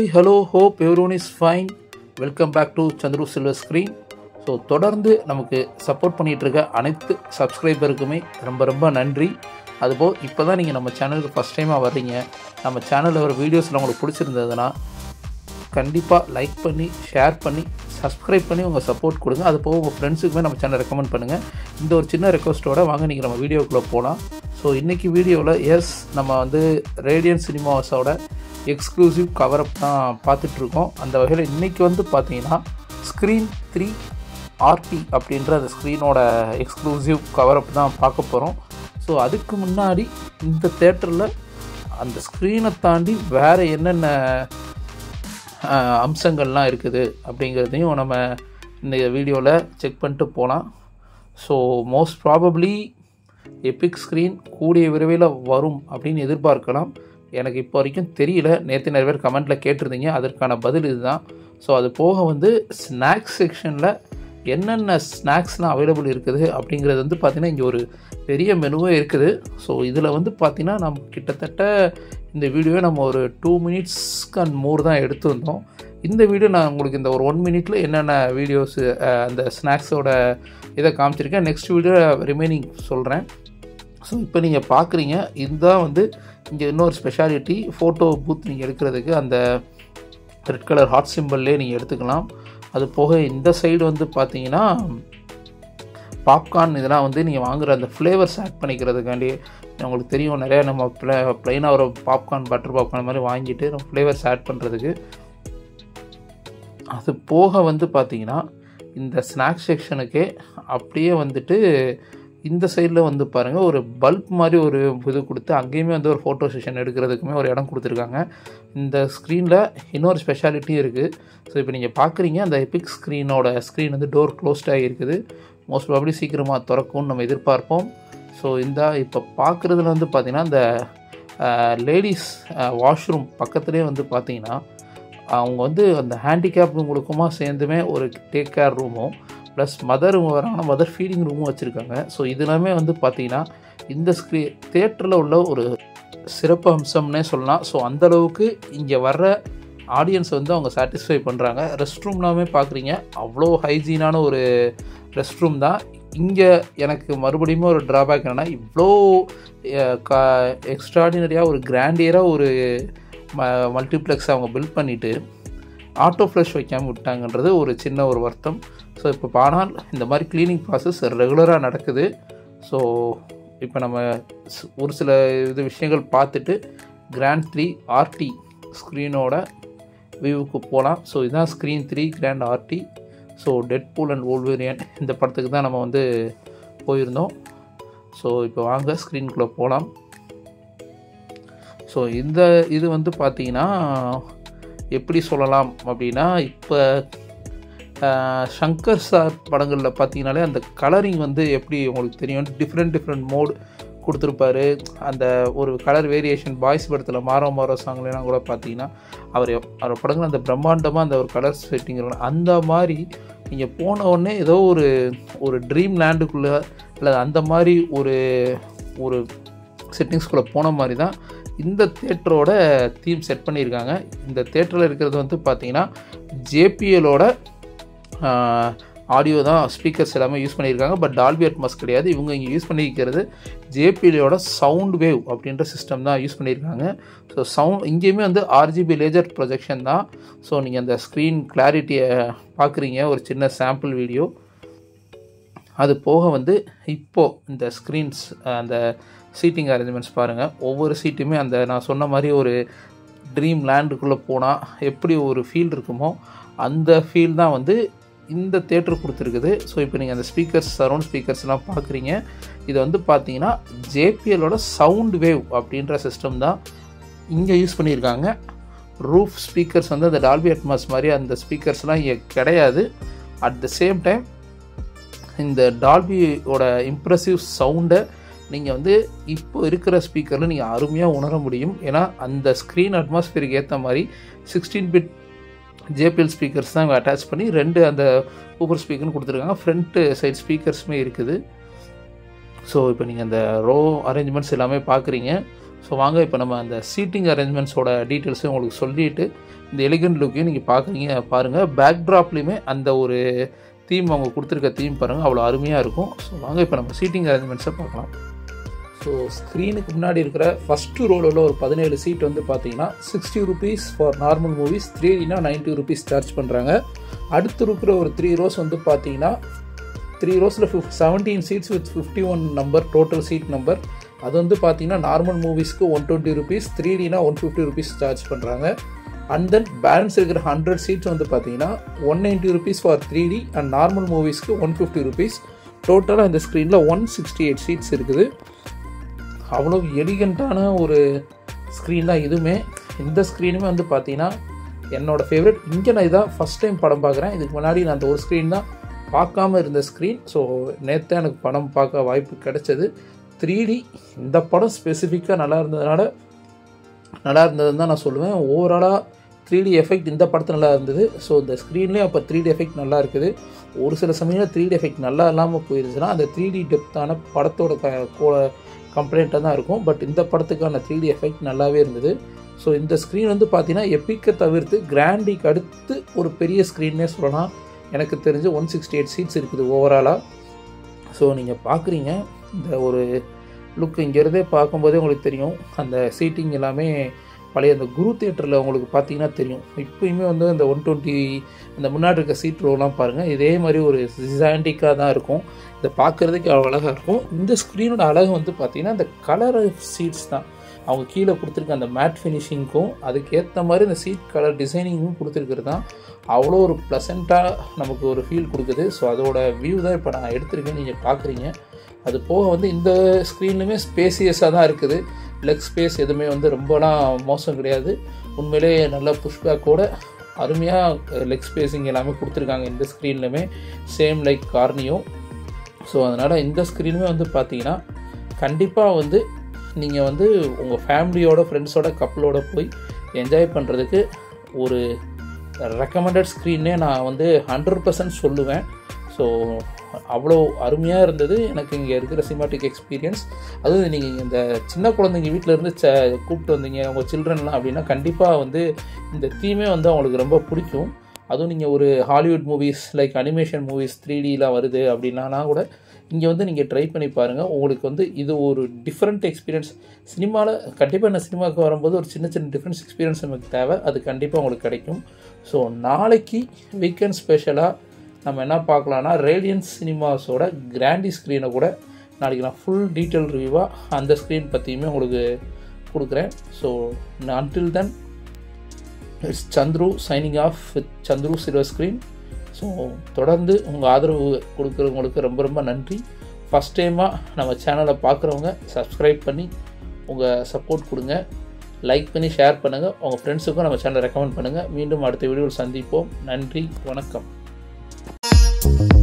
hi hello hope everyone is fine welcome back to Chandru silver screen so தொடர்ந்து நமக்கு support பண்ணிகிட்டு இருக்க அனைத்து சப்ஸ்கிரைபருக்குமே ரொம்ப ரொம்ப நன்றி அதுபோல் இப்போ தான் நீங்கள் நம்ம சேனலுக்கு ஃபஸ்ட் டைமாக வர்றீங்க நம்ம சேனலில் வர வீடியோஸில் உங்களுக்கு பிடிச்சிருந்ததுன்னா கண்டிப்பாக லைக் பண்ணி ஷேர் பண்ணி சப்ஸ்கிரைப் பண்ணி உங்கள் சப்போர்ட் கொடுங்க அது போக உங்கள் ஃப்ரெண்ட்ஸுக்குமே நம்ம சேனல் ரெக்கமெண்ட் பண்ணுங்கள் இந்த ஒரு சின்ன ரெக்வஸ்ட்டோட வாங்க நீங்கள் நம்ம வீடியோக்குள்ளே போகலாம் ஸோ இன்றைக்கி வீடியோவில் எஸ் நம்ம வந்து ரேடியன் சினிமாஸோட எக்ஸ்க்ளூசிவ் கவரப் தான் பார்த்துட்ருக்கோம் அந்த வகையில் இன்றைக்கி வந்து பார்த்தீங்கன்னா ஸ்க்ரீன் த்ரீ ஆர்டி அப்படின்ற அந்த ஸ்க்ரீனோட எக்ஸ்க்ளூசிவ் கவரப் தான் பார்க்க போகிறோம் ஸோ அதுக்கு முன்னாடி இந்த தேட்டரில் அந்த ஸ்க்ரீனை தாண்டி வேறு என்னென்ன அஹ், அம்சங்கள்லாம் இருக்குது அப்படிங்கிறதையும் நம்ம இந்த வீடியோவில் செக் பண்ணிட்டு போகலாம் so most probably epic screen கூடிய விரைவில் வரும் அப்படின்னு எதிர்பார்க்கலாம் எனக்கு இப்போ வரைக்கும் தெரியல நேற்று நிறைய பேர் கமெண்ட்டில் கேட்டிருந்தீங்க அதற்கான பதில் இதுதான் ஸோ அது போக வந்து ஸ்நாக்ஸ் செக்ஷனில் என்னென்ன ஸ்நாக்ஸ்லாம் அவைலபிள் இருக்குது அப்படிங்கிறது வந்து பார்த்திங்கன்னா இங்கே ஒரு பெரிய மெனுவே இருக்குது ஸோ இதில் வந்து பார்த்திங்கன்னா நம்ம கிட்டத்தட்ட இந்த வீடியோவை நம்ம ஒரு டூ மினிட்ஸ்க்கு அண்ட் மோர் தான் எடுத்திருந்தோம் இந்த வீடியோ நான் உங்களுக்கு இந்த ஒரு ஒன் மினிட்ல என்னென்ன வீடியோஸு அந்த ஸ்நாக்ஸோட இதை காமிச்சிருக்கேன் நெக்ஸ்ட் வீடியோ ரிமைனிங் சொல்கிறேன் ஸோ இப்போ நீங்கள் பார்க்குறீங்க இதுதான் வந்து இங்கே இன்னொரு ஸ்பெஷாலிட்டி ஃபோட்டோ பூத் நீங்கள் எடுக்கிறதுக்கு அந்த ரெட் கலர் ஹாட் சிம்பிள்லே நீங்கள் எடுத்துக்கலாம் அது போக இந்த சைடு வந்து பார்த்தீங்கன்னா பாப்கார்ன் இதெல்லாம் வந்து நீங்கள் வாங்குற அந்த ஃப்ளேவர்ஸ் ஆட் பண்ணிக்கிறதுக்காண்டி உங்களுக்கு தெரியும் நிறையா நம்ம ப்ளே ப்ளைனாக ஒரு பாப்கார்ன் பட்டர் பாப்கார்ன் மாதிரி வாங்கிட்டு நம்ம ஃப்ளேவர்ஸ் ஆட் பண்ணுறதுக்கு அது போக வந்து பார்த்தீங்கன்னா இந்த ஸ்நாக்ஸ் செக்ஷனுக்கே அப்படியே வந்துட்டு இந்த சைடில் வந்து பாருங்கள் ஒரு பல்ப் மாதிரி ஒரு இது கொடுத்து அங்கேயுமே வந்து ஒரு ஃபோட்டோ செஷன் எடுக்கிறதுக்குமே ஒரு இடம் கொடுத்துருக்காங்க இந்த ஸ்க்ரீனில் இன்னொரு ஸ்பெஷாலிட்டியும் இருக்குது ஸோ இப்போ நீங்கள் பார்க்குறீங்க அந்த எபிக் ஸ்க்ரீனோட ஸ்க்ரீன் வந்து டோர் க்ளோஸ்டாக இருக்குது மோஸ்ட் ப்ராபப்ளி சீக்கிரமாக திறக்கும்னு நம்ம எதிர்பார்ப்போம் ஸோ இந்த இப்போ பார்க்குறதுல வந்து பார்த்திங்கன்னா இந்த லேடிஸ் வாஷ்ரூம் பக்கத்துலேயே வந்து பார்த்தீங்கன்னா அவங்க வந்து அந்த ஹேண்டிகேப்ங்களுக்குமா சேர்ந்துமே ஒரு டேக் கேர் ரூமும் ப்ளஸ் மதர் வராங்கன்னா மதர் ஃபீடிங் ரூமும் வச்சுருக்காங்க ஸோ இதெல்லாமே வந்து பார்த்தீங்கன்னா இந்த ஸ்க்ரீ தேட்டரில் உள்ள ஒரு சிறப்பு அம்சம்னே சொல்லலாம் ஸோ அந்தளவுக்கு இங்கே வர்ற ஆடியன்ஸ் வந்து அவங்க சாட்டிஸ்ஃபை பண்ணுறாங்க ரெஸ்ட் ரூம்லாமே பார்க்குறீங்க அவ்வளோ ஹைஜீனான ஒரு ரெஸ்ட் ரூம் தான் இங்கே எனக்கு மறுபடியும் ஒரு ட்ராபேக் என்னென்னா இவ்வளோ எக்ஸ்ட்ராடினரியாக ஒரு கிராண்டியராக ஒரு ம மல்டிப்ளெக்ஸ் அவங்க பில்ட் பண்ணிவிட்டு ஆட்டோ ஃப்ளஷ் வைக்காமல் விட்டாங்கன்றது ஒரு சின்ன ஒரு வருத்தம் ஸோ இப்போ ஆனால் இந்த மாதிரி க்ளீனிங் ப்ராசஸ் ரெகுலராக நடக்குது ஸோ இப்போ நம்ம ஸ்- ஒரு சில இது விஷயங்கள் பார்த்துட்டு கிராண்ட் த்ரீ ஆர்டி ஸ்க்ரீனோட வியூவுக்கு போகலாம் ஸோ இதுதான் screen three grand RT so Deadpool and Wolverine இந்த படத்துக்கு தான் நம்ம வந்து போயிருந்தோம் ஸோ இப்போ வாங்க ஸ்க்ரீனுக்குள்ளே போகலாம் ஸோ இந்த இது வந்து பார்த்தீங்கன்னா எப்படி சொல்லலாம் அப்படின்னா இப்போ ஷங்கர் சார் படங்களில் பார்த்தீங்கனாலே அந்த கலரிங் வந்து எப்படி உங்களுக்கு தெரியும் டிஃப்ரெண்ட் டிஃப்ரெண்ட் மோட் கொடுத்துருப்பாரு அந்த ஒரு கலர் வேரியேஷன் பாய்ஸ் படத்தில் மாறோ மாறோ சாங்லாம் கூட பார்த்தீங்கன்னா அவர் எப்- அவர் படங்கள் அந்த பிரம்மாண்டமாக அந்த ஒரு கலர் செட்டிங் அந்த மாதிரி நீங்கள் போன உடனே ஏதோ ஒரு ஒரு ட்ரீம் லேண்டுக்குள்ளே இல்லை அந்த மாதிரி ஒரு ஒரு செட்டிங்ஸ்குள்ளே போன மாதிரி தான் இந்த தேட்டரோட தீம் செட் பண்ணியிருக்காங்க இந்த தேட்டரில் இருக்கிறது வந்து பார்த்தீங்கன்னா ஜேபிஎலோட ஆடியோ தான் ஸ்பீக்கர்ஸ் எல்லாமே யூஸ் பண்ணியிருக்காங்க பட் டால்பி அட்மாஸ் கிடையாது இவங்க இங்கே யூஸ் பண்ணியிருக்கிறது ஜேபிஎலோட சவுண்ட் வேவ் அப்படின்ற சிஸ்டம் தான் யூஸ் பண்ணியிருக்காங்க ஸோ சவுண்ட் இங்கேயுமே வந்து ஆர்ஜிபி லேசர் ப்ரொஜெக்ஷன் தான் ஸோ நீங்கள் அந்த ஸ்க்ரீன் கிளாரிட்டியை பார்க்குறீங்க ஒரு சின்ன சாம்பிள் வீடியோ அது போக வந்து இப்போது இந்த ஸ்க்ரீன்ஸ் அந்த சீட்டிங் அரேஞ்ச்மெண்ட்ஸ் பாருங்கள் ஒவ்வொரு சீட்டுமே அந்த நான் சொன்ன மாதிரி ஒரு ட்ரீம் லேண்டுக்குள்ளே போனால் எப்படி ஒரு ஃபீல் இருக்குமோ அந்த ஃபீல் தான் வந்து இந்த தேட்டர் கொடுத்துருக்குது ஸோ இப்போ நீங்கள் அந்த ஸ்பீக்கர்ஸ் சரௌண்ட் ஸ்பீக்கர்ஸ்லாம் பார்க்குறீங்க இது வந்து பார்த்தீங்கன்னா ஜேபிஎலோட சவுண்ட் வேவ் அப்படின்ற சிஸ்டம் தான் இங்கே யூஸ் பண்ணியிருக்காங்க ரூஃப் ஸ்பீக்கர்ஸ் வந்து அந்த டால்பி அட்மாஸ் மாதிரி அந்த ஸ்பீக்கர்ஸ்லாம் இங்கே கிடையாது அட் த சேம் டைம் இந்த டால்பியோட இம்ப்ரெசிவ் சவுண்டை நீங்கள் வந்து இப்போ இருக்கிற ஸ்பீக்கரில் நீங்கள் அருமையாக உணர முடியும் ஏன்னா அந்த ஸ்க்ரீன் அட்மாஸ்பியருக்கு ஏற்ற மாதிரி சிக்ஸ்டீன் பிட் ஜேபிஎல் ஸ்பீக்கர்ஸ் தான் அட்டாச் பண்ணி ரெண்டு அந்த ஊப்பர் ஸ்பீக்கர்னு கொடுத்துருக்காங்க ஃப்ரண்ட்டு சைட் ஸ்பீக்கர்ஸுமே இருக்குது ஸோ இப்போ நீங்கள் அந்த ரோ அரேஞ்ச்மெண்ட்ஸ் எல்லாமே பார்க்குறீங்க ஸோ வாங்க இப்போ நம்ம அந்த சீட்டிங் அரேஞ்ச்மெண்ட்ஸோட டீட்டெயில்ஸையும் உங்களுக்கு சொல்லிட்டு இந்த எலிகண்ட் லுக்கையும் நீங்கள் பார்க்குறீங்க பாருங்கள் பேக்ட்ராப்லேயுமே அந்த ஒரு தீம் அவங்க கொடுத்துருக்க தீம் பாருங்கள் அவ்வளோ அருமையாக இருக்கும் ஸோ வாங்க இப்போ நம்ம சீட்டிங் அரேஞ்ச்மெண்ட்ஸை பார்க்கலாம் ஸோ ஸ்க்ரீனுக்கு முன்னாடி இருக்கிற ஃபஸ்ட்டு ரோவில் ஒரு பதினேழு சீட் வந்து பார்த்தீங்கன்னா sixty rupees for normal movies three டினா நைன்ட்டி ருபீஸ் சார்ஜ் பண்ணுறாங்க அடுத்து இருக்கிற ஒரு த்ரீ ரோஸ் வந்து பார்த்தீங்கன்னா த்ரீ ரோஸில் fifth seventeen seats with fifty one number total seat number அது வந்து பார்த்தீங்கன்னா நார்மல் மூவிஸ்க்கு ஒன் டுவெண்ட்டி ருபீஸ் த்ரீ டினா ஒன் ஃபிஃப்டி ருபீஸ் சார்ஜ் பண்ணுறாங்க அண்ட் தென் பேலன்ஸ் இருக்கிற ஹண்ட்ரட் சீட்ஸ் வந்து பார்த்தீங்கன்னா one ninety rupees for three D and normal மூவிஸ்க்கு ஒன் ஃபிஃப்டி ருபீஸ் டோட்டலாக இந்த ஸ்க்ரீனில் ஒன் சிக்ஸ்டி எயிட் சீட்ஸ் இருக்குது அவ்வளோ எலிகண்ட்டான ஒரு ஸ்க்ரீன் தான் இதுவுமே இந்த ஸ்க்ரீனுமே வந்து பார்த்தீங்கன்னா என்னோடய ஃபேவரட் இங்கே நான் இதான் ஃபஸ்ட் டைம் படம் பார்க்குறேன் இதுக்கு முன்னாடி நான் அந்த ஒரு ஸ்க்ரீன் தான் பார்க்காம இருந்த ஸ்க்ரீன் ஸோ நேற்று எனக்கு படம் பார்க்க வாய்ப்பு கிடைச்சது த்ரீ டி இந்த படம் ஸ்பெசிஃபிக்காக நல்லா இருந்ததுனால நல்லா இருந்ததுன்னு தான் நான் சொல்லுவேன் ஓவராலாக த்ரீ டி எஃபெக்ட் இந்த படத்தில் நல்லா இருந்தது ஸோ இந்த ஸ்க்ரீன்லேயும் அப்போ த்ரீ டி எஃபெக்ட் நல்லா இருக்குது ஒரு சில சமயம் த்ரீ டி எஃபெக்ட் நல்லா இல்லாமல் போயிருச்சுன்னா அந்த த்ரீ டி டெப்த்தான படத்தோட க கம்ப்ளைண்ட்டாக தான் இருக்கும் பட் இந்த படத்துக்கான த்ரீ டி எஃபெக்ட் நல்லாவே இருந்தது ஸோ இந்த ஸ்க்ரீன் வந்து பார்த்தீங்கன்னா எப்பிக்கை தவிர்த்து கிராண்டிக்கு அடுத்து ஒரு பெரிய ஸ்க்ரீன்னே சொல்லலாம் எனக்கு தெரிஞ்சு ஒன் சிக்ஸ்டி எயிட் சீட்ஸ் இருக்குது ஓவராலாக ஸோ நீங்கள் பார்க்குறீங்க இந்த ஒரு லுக் இங்கேருந்தே பார்க்கும்போதே உங்களுக்கு தெரியும் அந்த சீட்டிங் எல்லாமே பழைய அந்த குரு தேட்டரில் உங்களுக்கு பார்த்தீங்கன்னா தெரியும் இப்போயுமே வந்து அந்த ஒன் டுவெண்ட்டி அந்த முன்னாடி இருக்க சீட் ரோலாம் பாருங்கள் இதே மாதிரி ஒரு ஜிசாண்டிக்காக தான் இருக்கும் இதை பார்க்குறதுக்கு அவ்வளோ அழகாக இருக்கும் இந்த ஸ்க்ரீனோட அழகு வந்து பார்த்திங்கன்னா இந்த கலர் சீட்ஸ் தான் அவங்க கீழே கொடுத்துருக்க அந்த மேட் ஃபினிஷிங்க்கும் அதுக்கேற்ற மாதிரி இந்த சீட் கலர் டிசைனிங்கும் கொடுத்துருக்கிறது தான் அவ்வளோ ஒரு ப்ளசண்ட்டாக நமக்கு ஒரு ஃபீல் கொடுக்குது ஸோ அதோட வியூ தான் இப்போ நான் எடுத்திருக்கேன் நீங்கள் பார்க்குறீங்க அது போக வந்து இந்த ஸ்க்ரீன்லுமே ஸ்பேசியஸாக தான் இருக்குது லெக் ஸ்பேஸ் எதுவுமே வந்து ரொம்பலாம் மோசம் கிடையாது உண்மையிலே நல்ல புஷ்பேக்கோட அருமையாக லெக் ஸ்பேஸிங் எல்லாமே கொடுத்துருக்காங்க இந்த ஸ்க்ரீன்லுமே சேம் லைக் கார்னியோ ஸோ அதனால் இந்த ஸ்க்ரீனுமே வந்து பார்த்தீங்கன்னா கண்டிப்பாக வந்து நீங்கள் வந்து உங்கள் ஃபேமிலியோட ஃப்ரெண்ட்ஸோட கப்பலோட போய் என்ஜாய் பண்ணுறதுக்கு ஒரு ரெக்கமெண்டட் ஸ்க்ரீன்னே நான் வந்து ஹண்ட்ரட் பர்சன்ட் சொல்லுவேன் ஸோ அவ்வளோ அருமையாக இருந்தது எனக்கு இங்கே இருக்கிற சினிமாட்டிக் எக்ஸ்பீரியன்ஸ் அதுவும் நீங்கள் இந்த சின்ன குழந்தைங்க வீட்டில் இருந்து ச கூப்பிட்டு வந்தீங்க உங்கள் சில்ட்ரன்லாம் அப்படின்னா கண்டிப்பாக வந்து இந்த தீமே வந்து அவங்களுக்கு ரொம்ப பிடிக்கும் அதுவும் நீங்கள் ஒரு Hollywood movies like animation movies three டிலாம் வருது அப்படின்னா கூட இங்கே வந்து நீங்கள் ட்ரை பண்ணி பாருங்கள் உங்களுக்கு வந்து இது ஒரு டிஃப்ரெண்ட் எக்ஸ்பீரியன்ஸ் சினிமாவில் கண்டிப்பாக என்ன சினிமாவுக்கு வரும்போது ஒரு சின்ன சின்ன டிஃப்ரென்ஸ் எக்ஸ்பீரியன்ஸ் நமக்கு தேவை அது கண்டிப்பாக உங்களுக்கு கிடைக்கும் ஸோ நாளைக்கு வீக்கெண்ட் ஸ்பெஷலாக நம்ம என்ன பார்க்கலான்னா ரேடியன்ஸ் சினிமாஸோட கிராண்டி ஸ்க்ரீனை கூட நாளைக்கு நான் ஃபுல் டீட்டெயில் ரிவ்யூவாக அந்த ஸ்க்ரீன் பற்றியுமே உங்களுக்கு கொடுக்குறேன் so until then it's Chandru signing off with Chandru silver screen so தொடர்ந்து உங்கள் ஆதரவு கொடுக்குறவங்களுக்கு ரொம்ப ரொம்ப நன்றி ஃபஸ்ட் டைமாக நம்ம சேனலை பார்க்குறவங்க சப்ஸ்கிரைப் பண்ணி உங்கள் சப்போர்ட் கொடுங்க லைக் பண்ணி ஷேர் பண்ணுங்கள் உங்கள் ஃப்ரெண்ட்ஸுக்கும் நம்ம சேனலை ரெக்கமெண்ட் பண்ணுங்கள் மீண்டும் அடுத்த வீடியோவில் சந்திப்போம் நன்றி வணக்கம்